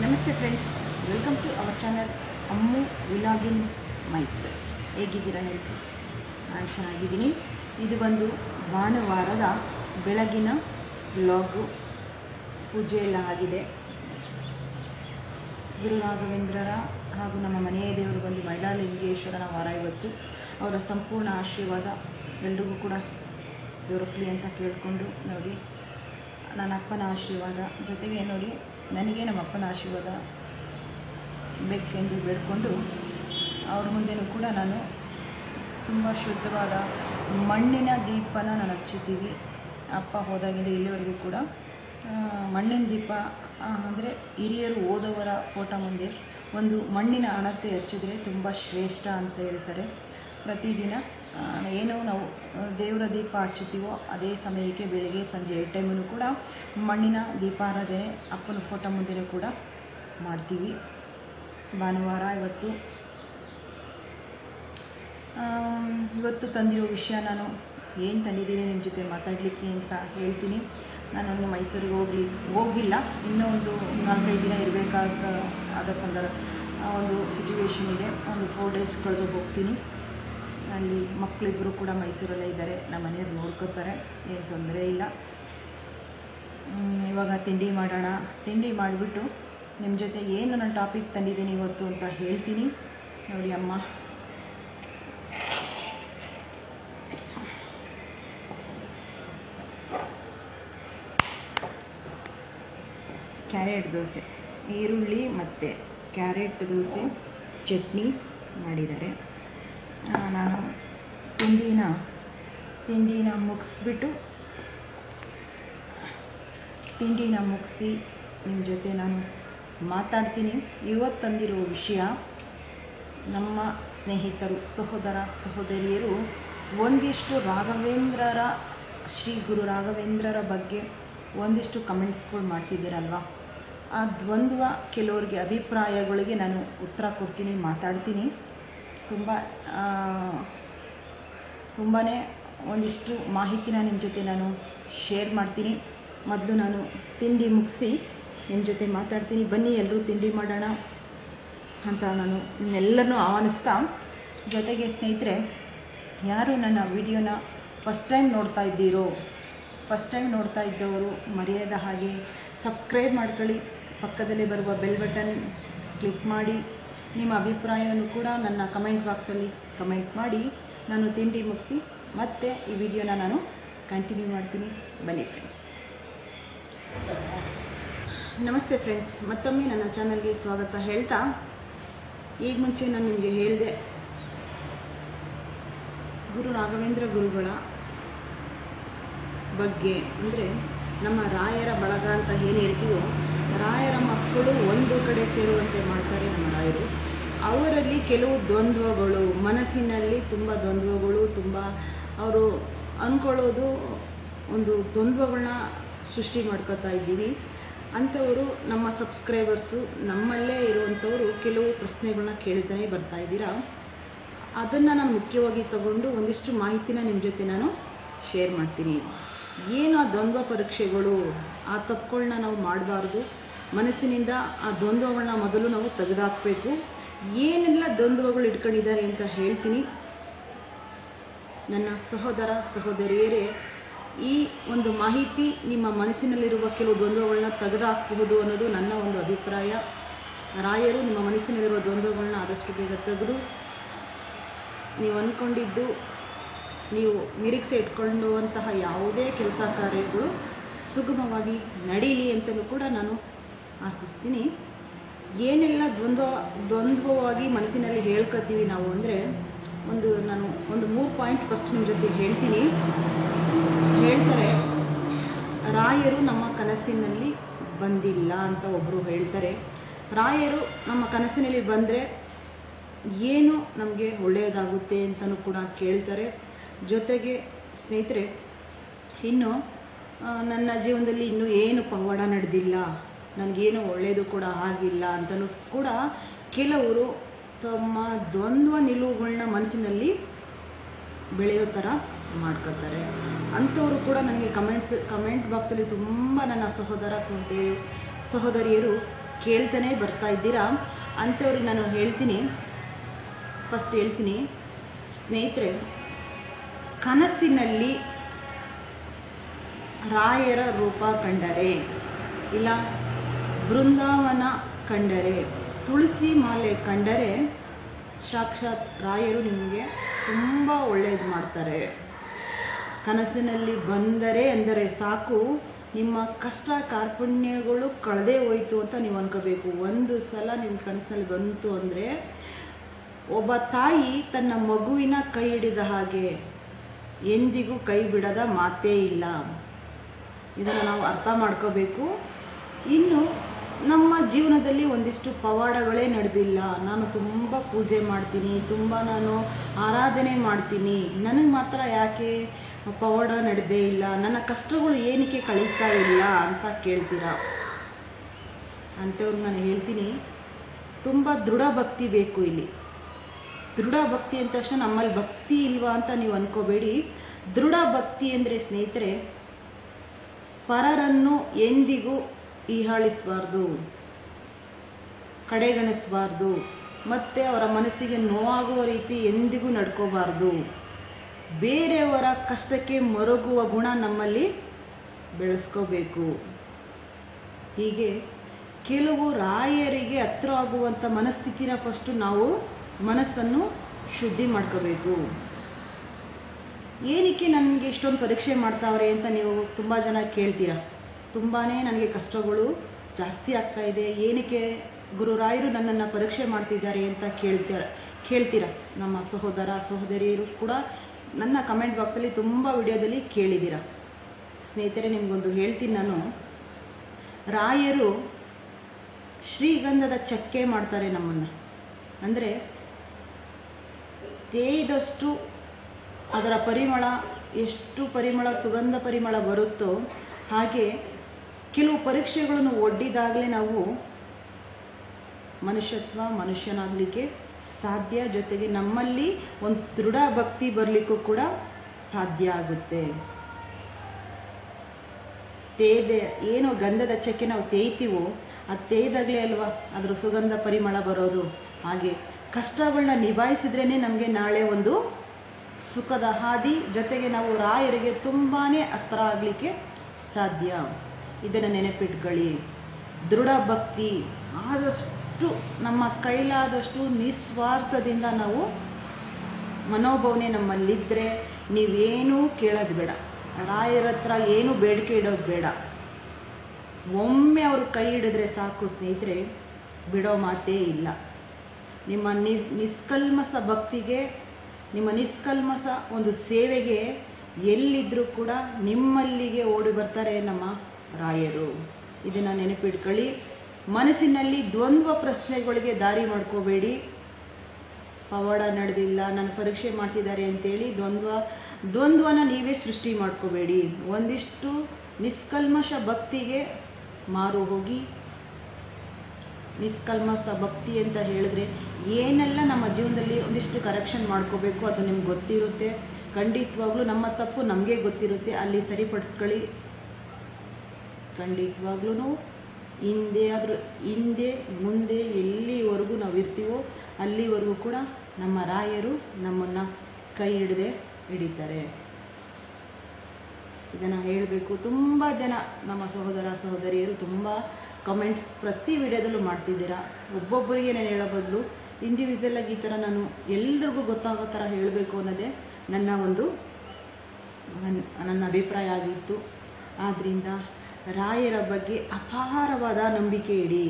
ನಮಸ್ತೆ friends welcome to our channel Ammu vlogging ಮೈಸ್ ಹೇಗಿದ್ದೀರಾ ಎಲ್ಲರೂ ನಾನು ಚೆನ್ನಾಗಿದ್ದೀನಿ ಇದು ಒಂದು ಭಾನುವಾರದ ಬೆಳಗಿನ ವ್ಲಾಗು ಪೂಜೆ ಎಲ್ಲ ಆಗಿದೆ ಗುರು ರಾಘವೇಂದ್ರರ ಹಾಗೂ ನಮ್ಮ ಮನೆಯ ದೇವರು ಬಂದು ಮೈಲಾಲಿಂಗೇಶ್ವರನ ವಾರ ಇವತ್ತು ಅವರ ಸಂಪೂರ್ಣ ಆಶೀರ್ವಾದ ಎಲ್ರಿಗೂ ಕೂಡ ದೊರಕಲಿ ಅಂತ ಕೇಳಿಕೊಂಡು ನೋಡಿ ನನ್ನ ಅಪ್ಪನ ಆಶೀರ್ವಾದ ಜೊತೆಗೆ ನೋಡಿ ನನಗೆ ನಮ್ಮ ಅಪ್ಪನ ಆಶೀರ್ವಾದ ಬೇಕೆಂದು ಬೇಡಿಕೊಂಡು ಅವ್ರ ಮುಂದೆನೂ ಕೂಡ ನಾನು ತುಂಬ ಶುದ್ಧವಾದ ಮಣ್ಣಿನ ದೀಪನ ನಾನು ಹಚ್ಚುತ್ತೀವಿ ಅಪ್ಪ ಹೋದಾಗಿಂದ ಇಲ್ಲಿವರೆಗೂ ಕೂಡ ಆ, ಮಣ್ಣಿನ ದೀಪ ಅಂದರೆ ಹಿರಿಯರು ಓದೋವರ ಫೋಟೋ ಮುಂದೆ ಒಂದು ಮಣ್ಣಿನ ಹಣತೆ ಹಚ್ಚಿದ್ರೆ ತುಂಬ ಶ್ರೇಷ್ಠ ಅಂತ ಹೇಳ್ತಾರೆ ಪ್ರತಿದಿನ ಆ, ಏನೋ ನಾವು ಆ, ದೇವರ ದೀಪ ಹಚ್ಚುತ್ತೀವೋ ಅದೇ ಸಮಯಕ್ಕೆ ಬೆಳಿಗ್ಗೆ ಸಂಜೆ ಎರಡು ಟೈಮನ್ನು ಕೂಡ ಮಣ್ಣಿನ ದೀಪಾರಾಧನೆ ಅಪ್ಪನ ಫೋಟೋ ಮುಂದೆನೂ ಕೂಡ ಮಾಡ್ತೀವಿ ಭಾನುವಾರ ಇವತ್ತು ಆಮ್, ಇವತ್ತು ತಂದಿರೋ ವಿಷಯ ನಾನು ಏನು ತಂದಿದ್ದೀನಿ ನಿಮ್ಮ ಜೊತೆ ಮಾತಾಡಲಿಕ್ಕೆ ಅಂತ ಹೇಳ್ತೀನಿ ನಾನು ಇನ್ನು ಮೈಸೂರಿಗೆ ಹೋಗಲಿ ಹೋಗಿಲ್ಲ ಇನ್ನೂ ಒಂದು ನಾಲ್ಕೈದು ದಿನ ಇರಬೇಕಾದ ಆದ ಸಂದರ್ಭ ಆ ಒಂದು ಸಿಚುವೇಶನ್ ಇದೆ ಒಂದು ಫೋರ್ ಡೇಸ್ ಕಳೆದು ಹೋಗ್ತೀನಿ ಅಲ್ಲಿ ಮಕ್ಕಳಿಬ್ಬರು ಕೂಡ ಮೈಸೂರಲ್ಲೇ ಇದ್ದಾರೆ ನಮ್ಮ ಮನೆಯವ್ರು ನೋಡ್ಕೋತಾರೆ ಏನು ತೊಂದರೆ ಇಲ್ಲ ಮ್, ಇವಾಗ ತಿಂಡಿ ಮಾಡೋಣ ತಿಂಡಿ ಮಾಡಿಬಿಟ್ಟು ನಿಮ್ಮ ಜೊತೆ ಏನು ನಾನು ಟಾಪಿಕ್ ತಂದಿದ್ದೀನಿ ಇವತ್ತು ಅಂತ ಹೇಳ್ತೀನಿ ನೋಡಿ ಅಮ್ಮ ಕ್ಯಾರೆಟ್ ದೋಸೆ ಈರುಳ್ಳಿ ಮತ್ತು ಕ್ಯಾರೆಟ್ ದೋಸೆ ಚಟ್ನಿ ಮಾಡಿದ್ದಾರೆ ಆ, ನಾನು ತಿಂಡಿನ ತಿಂಡಿನ ಮುಗಿಸ್ಬಿಟ್ಟು ತಿಂಡಿನ ಮುಗಿಸಿ ನಿಮ್ಮ ಜೊತೆ ನಾನು ಮಾತಾಡ್ತೀನಿ ಇವತ್ತು ತಂದಿರೋ ವಿಷಯ ನಮ್ಮ ಸ್ನೇಹಿತರು ಸಹೋದರ ಸಹೋದರಿಯರು ಒಂದಿಷ್ಟು ರಾಘವೇಂದ್ರರ ಶ್ರೀ ಗುರು ರಾಘವೇಂದ್ರರ ಬಗ್ಗೆ ಒಂದಿಷ್ಟು ಕಮೆಂಟ್ಸ್ಗಳು ಮಾಡ್ತಿದ್ದೀರಲ್ವ ಆ ದ್ವಂದ್ವ ಕೆಲವರಿಗೆ ಅಭಿಪ್ರಾಯಗಳಿಗೆ ನಾನು ಉತ್ತರ ಕೊಡ್ತೀನಿ ಮಾತಾಡ್ತೀನಿ ತುಂಬ ತುಂಬಾ ಒಂದಿಷ್ಟು ಮಾಹಿತಿನ ನಿಮ್ಮ ಜೊತೆ ನಾನು ಶೇರ್ ಮಾಡ್ತೀನಿ ಮೊದಲು ನಾನು ತಿಂಡಿ ಮುಗಿಸಿ ನಿಮ್ಮ ಜೊತೆ ಮಾತಾಡ್ತೀನಿ ಬನ್ನಿ ಎಲ್ಲರೂ ತಿಂಡಿ ಮಾಡೋಣ ಅಂತ ನಾನು ನಿಮ್ಮೆಲ್ಲರನ್ನೂ ಆಹ್ವಾನಿಸ್ತಾ ಜೊತೆಗೆ ಸ್ನೇಹಿತರೆ ಯಾರು ನನ್ನ ವಿಡಿಯೋನ ಫಸ್ಟ್ ಟೈಮ್ ನೋಡ್ತಾ ಇದ್ದೀರೋ ಫಸ್ಟ್ ಟೈಮ್ ನೋಡ್ತಾ ಇದ್ದವರು ಮರೆಯದ ಹಾಗೆ ಸಬ್ಸ್ಕ್ರೈಬ್ ಮಾಡ್ಕೊಳ್ಳಿ ಪಕ್ಕದಲ್ಲಿ ಬರುವ ಬೆಲ್ ಬಟನ್ ಕ್ಲಿಕ್ ಮಾಡಿ ನಿಮ್ಮ ಅಭಿಪ್ರಾಯವನ್ನು ಕೂಡ ನನ್ನ ಕಮೆಂಟ್ ಬಾಕ್ಸಲ್ಲಿ ಕಮೆಂಟ್ ಮಾಡಿ ನಾನು ತಿಂಡಿ ಮುಗಿಸಿ ಮತ್ತೆ ಈ ವಿಡಿಯೋನ ನಾನು ಕಂಟಿನ್ಯೂ ಮಾಡ್ತೀನಿ ಬನ್ನಿ ಫ್ರೆಂಡ್ಸ್ ನಮಸ್ತೆ ಫ್ರೆಂಡ್ಸ್ ಮತ್ತೊಮ್ಮೆ ನನ್ನ ಚಾನಲ್ಗೆ ಸ್ವಾಗತ ಹೇಳ್ತಾ ಈಗ ಮುಂಚೆ ನಾನು ನಿಮಗೆ ಹೇಳಿದೆ ಗುರು ರಾಘವೇಂದ್ರ ಗುರುಗಳ ಬಗ್ಗೆ ಅಂದರೆ ನಮ್ಮ ರಾಯರ ಬಳಗ ಅಂತ ಏನು ಹೇಳ್ತೀವೋ ರಾಯರ ಮಕ್ಕಳು ಒಂದು ಕಡೆ ಸೇರುವಂತೆ ಮಾಡ್ತಾರೆ ನಮ್ಮ ರಾಯರು ಅವರಲ್ಲಿ ಕೆಲವು ದ್ವಂದ್ವಗಳು ಮನಸ್ಸಿನಲ್ಲಿ ತುಂಬ ದ್ವಂದ್ವಗಳು ತುಂಬ ಅವರು ಅಂದ್ಕೊಳ್ಳೋದು ಒಂದು ದ್ವಂದ್ವಗಳನ್ನ ಸೃಷ್ಟಿ ಮಾಡ್ಕೋತಾ ಇದ್ದೀವಿ ಅಂಥವರು ನಮ್ಮ ಸಬ್ಸ್ಕ್ರೈಬರ್ಸು ನಮ್ಮಲ್ಲೇ ಇರುವಂಥವರು ಕೆಲವು ಪ್ರಶ್ನೆಗಳನ್ನ ಕೇಳ್ತಾನೆ ಬರ್ತಾ ಇದ್ದೀರಾ ಅದನ್ನು ನಾನು ಮುಖ್ಯವಾಗಿ ತಗೊಂಡು ಒಂದಿಷ್ಟು ಮಾಹಿತಿನ ನಿಮ್ಮ ಜೊತೆ ನಾನು ಶೇರ್ ಮಾಡ್ತೀನಿ ಏನು ಆ ದ್ವಂದ್ವ ಪರೀಕ್ಷೆಗಳು ಆ ತಪ್ಪುಗಳನ್ನ ನಾವು ಮಾಡಬಾರ್ದು ಮನಸ್ಸಿನಿಂದ ಆ ದ್ವಂದ್ವಗಳನ್ನ ಮೊದಲು ನಾವು ತೆಗೆದುಹಾಕಬೇಕು ಏನೆಲ್ಲ ದ್ವಂದ್ವಗಳು ಇಟ್ಕೊಂಡಿದ್ದಾರೆ ಅಂತ ಹೇಳ್ತೀನಿ ನನ್ನ ಸಹೋದರ ಸಹೋದರಿಯರೇ ಈ ಒಂದು ಮಾಹಿತಿ ನಿಮ್ಮ ಮನಸ್ಸಿನಲ್ಲಿರುವ ಕೆಲವು ದ್ವಂದ್ವಗಳನ್ನ ತೆಗೆದುಹಾಕಬಹುದು ಅನ್ನೋದು ನನ್ನ ಒಂದು ಅಭಿಪ್ರಾಯ ರಾಯರು ನಿಮ್ಮ ಮನಸ್ಸಿನಲ್ಲಿರುವ ದ್ವಂದ್ವಗಳನ್ನ ಆದಷ್ಟು ಬೇಗ ತೆಗೆದು ನೀವು ಅಂದ್ಕೊಂಡಿದ್ದು ನೀವು ನಿರೀಕ್ಷೆ ಇಟ್ಕೊಳ್ಳುವಂತಹ ಯಾವುದೇ ಕೆಲಸ ಕಾರ್ಯಗಳು ಸುಗಮವಾಗಿ ನಡೀಲಿ ಅಂತಲೂ ಕೂಡ ನಾನು ಆಶಿಸ್ತೀನಿ ಏನೆಲ್ಲ ದ್ವಂದ್ವ ದ್ವಂದ್ವವಾಗಿ ಮನಸ್ಸಿನಲ್ಲಿ ಹೇಳ್ಕೊತೀವಿ ನಾವು ಅಂದರೆ ಒಂದು ನಾನು ಒಂದು ಮೂರು ಪಾಯಿಂಟ್ ಫಸ್ಟ್ ನಿಮ್ಮ ಜೊತೆ ಹೇಳ್ತೀನಿ ಹೇಳ್ತಾರೆ ರಾಯರು ನಮ್ಮ ಕನಸಿನಲ್ಲಿ ಬಂದಿಲ್ಲ ಅಂತ ಒಬ್ಬರು ಹೇಳ್ತಾರೆ ರಾಯರು ನಮ್ಮ ಕನಸಿನಲ್ಲಿ ಬಂದರೆ ಏನು ನಮಗೆ ಒಳ್ಳೆಯದಾಗುತ್ತೆ ಅಂತಲೂ ಕೂಡ ಕೇಳ್ತಾರೆ ಜೊತೆಗೆ ಸ್ನೇಹಿತರೆ ಇನ್ನು ಆ, ನನ್ನ ಜೀವನದಲ್ಲಿ ಇನ್ನೂ ಏನು ಪವಾಡ ನಡೆದಿಲ್ಲ ನನಗೇನು ಒಳ್ಳೆಯದು ಕೂಡ ಆಗಿಲ್ಲ ಅಂತಲೂ ಕೂಡ ಕೆಲವರು ತಮ್ಮ ದ್ವಂದ್ವ ನಿಲುವುಗಳನ್ನ ಮನಸ್ಸಿನಲ್ಲಿ ಬೆಳೆಯೋ ಥರ ಮಾಡ್ಕೋತಾರೆ ಅಂಥವರು ಕೂಡ ನನಗೆ ಕಮೆಂಟ್ಸ್ ಕಮೆಂಟ್ ಬಾಕ್ಸಲ್ಲಿ ತುಂಬ ನನ್ನ ಸಹೋದರ ಸಹೋದರಿ ಸಹೋದರಿಯರು ಕೇಳ್ತಾನೆ ಬರ್ತಾ ಇದ್ದೀರಾ ಅಂಥವ್ರಿಗೆ ನಾನು ಹೇಳ್ತೀನಿ ಫಸ್ಟ್ ಹೇಳ್ತೀನಿ ಸ್ನೇಹಿತರೆ ಕನಸಿನಲ್ಲಿ ರಾಯರ ರೂಪ ಕಂಡರೆ ಇಲ್ಲ ಬೃಂದಾವನ ಕಂಡರೆ ತುಳಸಿ ಮಾಲೆ ಕಂಡರೆ ಸಾಕ್ಷಾತ್ ರಾಯರು ನಿಮಗೆ ತುಂಬ ಒಳ್ಳೇದು ಮಾಡ್ತಾರೆ ಕನಸಿನಲ್ಲಿ ಬಂದರೆ ಎಂದರೆ ಸಾಕು ನಿಮ್ಮ ಕಷ್ಟ ಕಾರ್ಪಣ್ಯಗಳು ಕಳೆದೇ ಹೋಯ್ತು ಅಂತ ನೀವು ಅನ್ಕೋಬೇಕು ಒಂದು ಸಲ ನಿಮ್ಮ ಕನಸಿನಲ್ಲಿ ಬಂತು ಅಂದರೆ ಒಬ್ಬ ತಾಯಿ ತನ್ನ ಮಗುವಿನ ಕೈ ಹಿಡಿದ ಹಾಗೆ ಎಂದಿಗೂ ಕೈ ಬಿಡದ ಮಾತೇ ಇಲ್ಲ ಇದನ್ನು ನಾವು ಅರ್ಥ ಮಾಡ್ಕೋಬೇಕು ಇನ್ನು ನಮ್ಮ ಜೀವನದಲ್ಲಿ ಒಂದಿಷ್ಟು ಪವಾಡಗಳೇ ನಡೆದಿಲ್ಲ ನಾನು ತುಂಬ ಪೂಜೆ ಮಾಡ್ತೀನಿ ತುಂಬ ನಾನು ಆರಾಧನೆ ಮಾಡ್ತೀನಿ ನನಗೆ ಮಾತ್ರ ಯಾಕೆ ಪವಾಡ ನಡೆದೇ ಇಲ್ಲ ನನ್ನ ಕಷ್ಟಗಳು ಏನಕ್ಕೆ ಕಳೀತಾ ಇಲ್ಲ ಅಂತ ಕೇಳ್ತೀರಾ ಅಂಥವ್ರಿಗೆ ನಾನು ಹೇಳ್ತೀನಿ ತುಂಬ ದೃಢ ಭಕ್ತಿ ಬೇಕು ಇಲ್ಲಿ ದೃಢ ಭಕ್ತಿ ಅಂದ ತಕ್ಷಣ ನಮ್ಮಲ್ಲಿ ಭಕ್ತಿ ಇಲ್ವಾ ಅಂತ ನೀವು ಅನ್ಕೋಬೇಡಿ ದೃಢ ಭಕ್ತಿ ಅಂದರೆ ಸ್ನೇಹಿತರೆ ಪರರನ್ನು ಎಂದಿಗೂ ಹೀಯಾಳಿಸಬಾರ್ದು ಕಡೆಗಣಿಸಬಾರ್ದು ಮತ್ತು ಅವರ ಮನಸ್ಸಿಗೆ ನೋವಾಗುವ ರೀತಿ ಎಂದಿಗೂ ನಡ್ಕೋಬಾರ್ದು ಬೇರೆಯವರ ಕಷ್ಟಕ್ಕೆ ಮರುಗುವ ಗುಣ ನಮ್ಮಲ್ಲಿ ಬೆಳೆಸ್ಕೋಬೇಕು ಹೀಗೆ ಕೆಲವು ರಾಯರಿಗೆ ಹತ್ರ ಆಗುವಂಥ ಮನಸ್ಥಿತಿನ ಫಸ್ಟು ನಾವು ಮನಸ್ಸನ್ನು ಶುದ್ಧಿ ಮಾಡ್ಕೋಬೇಕು ಏನಕ್ಕೆ ನನಗೆ ಇಷ್ಟೊಂದು ಪರೀಕ್ಷೆ ಮಾಡ್ತಾವ್ರೆ ಅಂತ ನೀವು ತುಂಬ ಜನ ಕೇಳ್ತೀರಾ ತುಂಬಾ ನನಗೆ ಕಷ್ಟಗಳು ಜಾಸ್ತಿ ಆಗ್ತಾ ಇದೆ ಏನಕ್ಕೆ ಗುರುರಾಯರು ನನ್ನನ್ನು ಪರೀಕ್ಷೆ ಮಾಡ್ತಿದ್ದಾರೆ ಅಂತ ಕೇಳ್ತೀರ ಕೇಳ್ತೀರ ನಮ್ಮ ಸಹೋದರ ಸಹೋದರಿಯರು ಕೂಡ ನನ್ನ ಕಮೆಂಟ್ ಬಾಕ್ಸಲ್ಲಿ ತುಂಬ ವಿಡಿಯೋದಲ್ಲಿ ಕೇಳಿದ್ದೀರ ಸ್ನೇಹಿತರೆ ನಿಮಗೊಂದು ಹೇಳ್ತೀನಿ ನಾನು ರಾಯರು ಶ್ರೀಗಂಧದ ಚಕ್ಕೆ ಮಾಡ್ತಾರೆ ನಮ್ಮನ್ನು ಅಂದರೆ ತೇಯ್ದಷ್ಟು ಅದರ ಪರಿಮಳ ಎಷ್ಟು ಪರಿಮಳ ಸುಗಂಧ ಪರಿಮಳ ಬರುತ್ತೋ ಹಾಗೆ ಕೆಲವು ಪರೀಕ್ಷೆಗಳನ್ನು ಒಡ್ಡಿದಾಗಲೇ ನಾವು ಮನುಷ್ಯತ್ವ ಮನುಷ್ಯನಾಗಲಿಕ್ಕೆ ಸಾಧ್ಯ ಜೊತೆಗೆ ನಮ್ಮಲ್ಲಿ ಒಂದು ದೃಢ ಭಕ್ತಿ ಬರಲಿಕ್ಕೂ ಕೂಡ ಸಾಧ್ಯ ಆಗುತ್ತೆ ತೇದೆ ಏನು ಗಂಧದ ಚಕ್ಕೆ ನಾವು ತೇಯ್ತೀವೋ ಅದು ತೇಯ್ದಾಗಲೇ ಅಲ್ವಾ ಅದರ ಸುಗಂಧ ಪರಿಮಳ ಬರೋದು ಹಾಗೆ ಕಷ್ಟಗಳನ್ನ ನಿಭಾಯಿಸಿದ್ರೇ ನಮಗೆ ನಾಳೆ ಒಂದು ಸುಖದ ಹಾದಿ ಜೊತೆಗೆ ನಾವು ರಾಯರಿಗೆ ತುಂಬಾ ಹತ್ರ ಆಗಲಿಕ್ಕೆ ಸಾಧ್ಯ ಇದನ್ನು ನೆನಪಿಟ್ಕೊಳ್ಳಿ ದೃಢ ಭಕ್ತಿ ಆದಷ್ಟು ನಮ್ಮ ಕೈಲಾದಷ್ಟು ನಿಸ್ವಾರ್ಥದಿಂದ ನಾವು ಮನೋಭಾವನೆ ನಮ್ಮಲ್ಲಿದ್ದರೆ ನೀವೇನೂ ಕೇಳೋದು ಬೇಡ ರಾಯರ ಹತ್ರ ಏನು ಬೇಡಿಕೆ ಇಡೋದು ಬೇಡ ಒಮ್ಮೆ ಅವರು ಕೈ ಹಿಡಿದ್ರೆ ಸಾಕು ಸ್ನೇಹಿತರೆ ಬಿಡೋ ಮಾತೇ ಇಲ್ಲ ನಿಮ್ಮ ನಿಸ್ ನಿಷ್ಕಲ್ಮಸ ಭಕ್ತಿಗೆ ನಿಮ್ಮ ನಿಷ್ಕಲ್ಮಸ ಒಂದು ಸೇವೆಗೆ ಎಲ್ಲಿದ್ದರೂ ಕೂಡ ನಿಮ್ಮಲ್ಲಿಗೆ ಓಡಿ ಬರ್ತಾರೆ ನಮ್ಮ ರಾಯರು ಇದನ್ನು ನೆನಪಿಟ್ಕೊಳ್ಳಿ ಮನಸ್ಸಿನಲ್ಲಿ ದ್ವಂದ್ವ ಪ್ರಶ್ನೆಗಳಿಗೆ ದಾರಿ ಮಾಡ್ಕೋಬೇಡಿ ಪವಾಡ ನಡೆದಿಲ್ಲ ನನ್ನ ಪರೀಕ್ಷೆ ಮಾಡ್ತಿದ್ದಾರೆ ಅಂತೇಳಿ ದ್ವಂದ್ವ ದ್ವಂದ್ವನ ನೀವೇ ಸೃಷ್ಟಿ ಮಾಡ್ಕೋಬೇಡಿ ಒಂದಿಷ್ಟು ನಿಷ್ಕಲ್ಮಶ ಭಕ್ತಿಗೆ ಮಾರು ಹೋಗಿ ನಿಷ್ಕಲ್ಮಸ ಭಕ್ತಿ ಅಂತ ಹೇಳಿದ್ರೆ ಏನೆಲ್ಲ ನಮ್ಮ ಜೀವನದಲ್ಲಿ ಒಂದಿಷ್ಟು ಕರೆಕ್ಷನ್ ಮಾಡ್ಕೋಬೇಕು ಅದು ನಿಮ್ಗೆ ಗೊತ್ತಿರುತ್ತೆ ಖಂಡಿತವಾಗ್ಲೂ ನಮ್ಮ ತಪ್ಪು ನಮಗೆ ಗೊತ್ತಿರುತ್ತೆ ಅಲ್ಲಿ ಸರಿಪಡಿಸ್ಕೊಳ್ಳಿ ಖಂಡಿತವಾಗ್ಲೂ ಹಿಂದೆ ಆದರೂ ಹಿಂದೆ ಮುಂದೆ ಎಲ್ಲಿವರೆಗೂ ನಾವು ಇರ್ತೀವೋ ಅಲ್ಲಿವರೆಗೂ ಕೂಡ ನಮ್ಮ ರಾಯರು ನಮ್ಮನ್ನು ಕೈ ಹಿಡದೆ ಹಿಡಿತಾರೆ ಇದನ್ನು ಹೇಳಬೇಕು ತುಂಬ ಜನ ನಮ್ಮ ಸಹೋದರ ಸಹೋದರಿಯರು ತುಂಬ ಕಮೆಂಟ್ಸ್ ಪ್ರತಿ ವಿಡಿಯೋದಲ್ಲೂ ಮಾಡ್ತಿದ್ದೀರಾ ಒಬ್ಬೊಬ್ಬರಿಗೆ ನಾನು ಹೇಳೋ ಬದಲು ಇಂಡಿವಿಜುವಲ್ ಆಗಿ ಈ ಥರ ನಾನು ಎಲ್ರಿಗೂ ಗೊತ್ತಾಗೋ ಥರ ಹೇಳಬೇಕು ಅನ್ನೋದೇ ನನ್ನ ಒಂದು ನನ್ನ ನನ್ನ ಅಭಿಪ್ರಾಯ ಆಗಿತ್ತು ಆದ್ದರಿಂದ ರಾಯರ ಬಗ್ಗೆ ಅಪಾರವಾದ ನಂಬಿಕೆ ಇಡಿ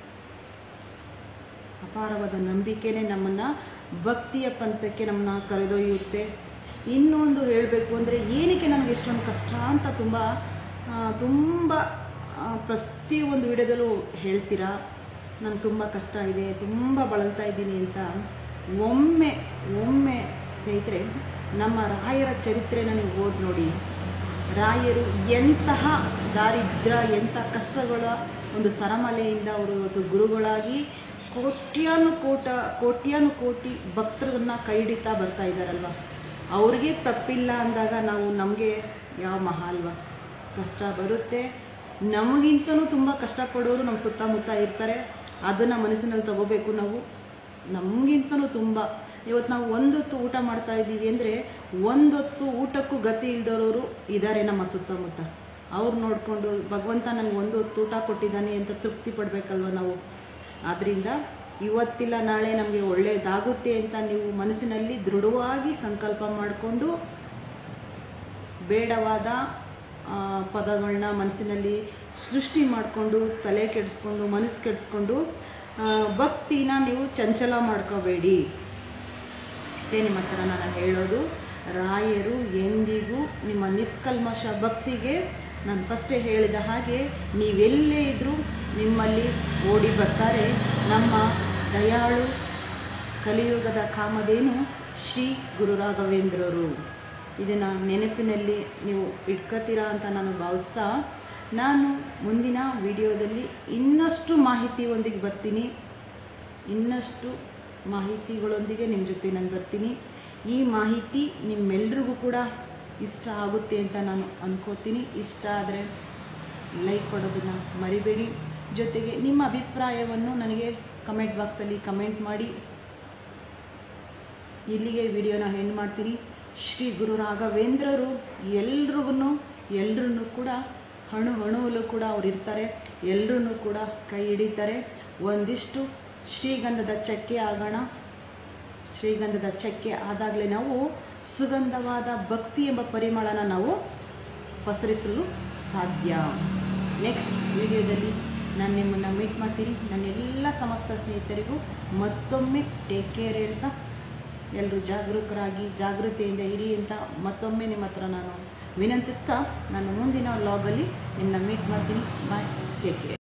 ಅಪಾರವಾದ ನಂಬಿಕೆನೇ ನಮ್ಮನ್ನು ಭಕ್ತಿಯ ಪಂಥಕ್ಕೆ ನಮ್ಮನ್ನ ಕರೆದೊಯ್ಯುತ್ತೆ ಇನ್ನೊಂದು ಹೇಳಬೇಕು ಅಂದರೆ ಏನಕ್ಕೆ ನನಗೆ ಇಷ್ಟೊಂದು ಕಷ್ಟ ಅಂತ ತುಂಬ ತುಂಬ ಪ್ರತಿಯೊಂದು ವಿಡಿಯೋದಲ್ಲೂ ಹೇಳ್ತೀರಾ ನನಗೆ ತುಂಬ ಕಷ್ಟ ಇದೆ ತುಂಬ ಬಳಲ್ತಾ ಇದ್ದೀನಿ ಅಂತ ಒಮ್ಮೆ ಒಮ್ಮೆ ಸ್ನೇಹಿತರೆ ನಮ್ಮ ರಾಯರ ಚರಿತ್ರೆನ ನೀವು ಓದಿ ನೋಡಿ ರಾಯರು ಎಂತಹ ದಾರಿದ್ರ್ಯ ಎಂಥ ಕಷ್ಟಗಳ ಒಂದು ಸರಮಲೆಯಿಂದ ಅವರು ಇವತ್ತು ಗುರುಗಳಾಗಿ ಕೋಟ್ಯಾನು ಕೋಟ ಕೋಟ್ಯಾನು ಕೋಟಿ ಭಕ್ತರನ್ನ ಕೈ ಹಿಡಿತಾ ಬರ್ತಾ ಇದ್ದಾರಲ್ವ ಅವ್ರಿಗೆ ತಪ್ಪಿಲ್ಲ ಅಂದಾಗ ನಾವು ನಮಗೆ ಯಾವ ಮಹಾ ಅಲ್ವಾ ಕಷ್ಟ ಬರುತ್ತೆ ನಮಗಿಂತನೂ ತುಂಬ ಕಷ್ಟಪಡೋರು ನಮ್ಮ ಸುತ್ತಮುತ್ತ ಇರ್ತಾರೆ ಅದನ್ನು ಮನಸ್ಸಿನಲ್ಲಿ ತಗೋಬೇಕು ನಾವು ನಮಗಿಂತನೂ ತುಂಬ ಇವತ್ತು ನಾವು ಒಂದೊತ್ತು ಊಟ ಮಾಡ್ತಾ ಇದ್ದೀವಿ ಅಂದರೆ ಒಂದೊತ್ತು ಊಟಕ್ಕೂ ಗತಿ ಇಲ್ದರೋರು ಇದ್ದಾರೆ ನಮ್ಮ ಸುತ್ತಮುತ್ತ ಅವ್ರು ನೋಡಿಕೊಂಡು ಭಗವಂತ ನನಗೆ ಒಂದು ಹೊತ್ತು ಊಟ ಕೊಟ್ಟಿದ್ದಾನೆ ಅಂತ ತೃಪ್ತಿ ಪಡಬೇಕಲ್ವ ನಾವು ಆದ್ದರಿಂದ ಇವತ್ತಿಲ್ಲ ನಾಳೆ ನಮಗೆ ಒಳ್ಳೆಯದಾಗುತ್ತೆ ಅಂತ ನೀವು ಮನಸ್ಸಿನಲ್ಲಿ ದೃಢವಾಗಿ ಸಂಕಲ್ಪ ಮಾಡಿಕೊಂಡು ಬೇಡವಾದ ಪದಗಳನ್ನ ಮನಸ್ಸಿನಲ್ಲಿ ಸೃಷ್ಟಿ ಮಾಡಿಕೊಂಡು ತಲೆ ಕೆಡಿಸ್ಕೊಂಡು ಮನಸ್ಸು ಕೆಡಿಸ್ಕೊಂಡು ಭಕ್ತಿನ ನೀವು ಚಂಚಲ ಮಾಡ್ಕೋಬೇಡಿ ಇಷ್ಟೇ ನಿಮ್ಮ ಹತ್ರ ನಾನು ಹೇಳೋದು ರಾಯರು ಎಂದಿಗೂ ನಿಮ್ಮ ನಿಷ್ಕಲ್ಮಶ ಭಕ್ತಿಗೆ ನಾನು ಫಸ್ಟೇ ಹೇಳಿದ ಹಾಗೆ ನೀವೆಲ್ಲೇ ಇದ್ದರೂ ನಿಮ್ಮಲ್ಲಿ ಓಡಿ ಬರ್ತಾರೆ ನಮ್ಮ ದಯಾಳು ಕಲಿಯುಗದ ಕಾಮಧೇನು ಶ್ರೀ ಗುರು ರಾಘವೇಂದ್ರರು ಇದನ್ನು ನೆನಪಿನಲ್ಲಿ ನೀವು ಇಟ್ಕೋತೀರಾ ಅಂತ ನಾನು ಭಾವಿಸ್ತಾ ನಾನು ಮುಂದಿನ ವಿಡಿಯೋದಲ್ಲಿ ಇನ್ನಷ್ಟು ಮಾಹಿತಿಯೊಂದಿಗೆ ಬರ್ತೀನಿ ಇನ್ನಷ್ಟು ಮಾಹಿತಿಗಳೊಂದಿಗೆ ನಿಮ್ಮ ಜೊತೆ ನಾನು ಬರ್ತೀನಿ ಈ ಮಾಹಿತಿ ನಿಮ್ಮೆಲ್ರಿಗೂ ಕೂಡ ಇಷ್ಟ ಆಗುತ್ತೆ ಅಂತ ನಾನು ಅನ್ಕೋತೀನಿ ಇಷ್ಟ ಆದರೆ ಲೈಕ್ ಕೊಡೋದನ್ನು ಮರಿಬೇಡಿ ಜೊತೆಗೆ ನಿಮ್ಮ ಅಭಿಪ್ರಾಯವನ್ನು ನನಗೆ ಕಮೆಂಟ್ ಬಾಕ್ಸಲ್ಲಿ ಕಮೆಂಟ್ ಮಾಡಿ ಇಲ್ಲಿಗೆ ವಿಡಿಯೋನ ಹೆಣ್ಣು ಮಾಡ್ತೀನಿ ಶ್ರೀ ಗುರು ರಾಘವೇಂದ್ರರು ಎಲ್ರಿಗೂ ಎಲ್ರೂ ಕೂಡ ಹಣು ಹಣುವಲ್ಲೂ ಕೂಡ ಅವ್ರು ಇರ್ತಾರೆ ಎಲ್ಲರೂ ಕೂಡ ಕೈ ಹಿಡಿತಾರೆ ಒಂದಿಷ್ಟು ಶ್ರೀಗಂಧದ ಚಕ್ಕೆ ಆಗೋಣ ಶ್ರೀಗಂಧದ ಚಕ್ಕೆ ಆದಾಗಲೇ ನಾವು ಸುಗಂಧವಾದ ಭಕ್ತಿ ಎಂಬ ಪರಿಮಳನ ನಾವು ಪಸರಿಸಲು ಸಾಧ್ಯ ನೆಕ್ಸ್ಟ್ ವಿಡಿಯೋದಲ್ಲಿ ನಾನು ನಿಮ್ಮನ್ನು ಮೀಟ್ ಮಾಡ್ತೀನಿ ನನ್ನ ಎಲ್ಲ ಸಮಸ್ತ ಸ್ನೇಹಿತರಿಗೂ ಮತ್ತೊಮ್ಮೆ ಟೇಕ್ ಕೇರ್ ಹೇಳ್ತಾ ಎಲ್ಲರೂ ಜಾಗರೂಕರಾಗಿ ಜಾಗೃತಿಯಿಂದ ಇರಿ ಅಂತ ಮತ್ತೊಮ್ಮೆ ನಿಮ್ಮ ಹತ್ರ ನಾನು ವಿನಂತಿಸ್ತಾ ನಾನು ಮುಂದಿನ ಲಾಗಲ್ಲಿ ನಿಮ್ಮನ್ನ ಮೀಟ್ ಮಾಡ್ತೀನಿ ಬಾಯ್ ಟೇಕ್ ಕೇರ್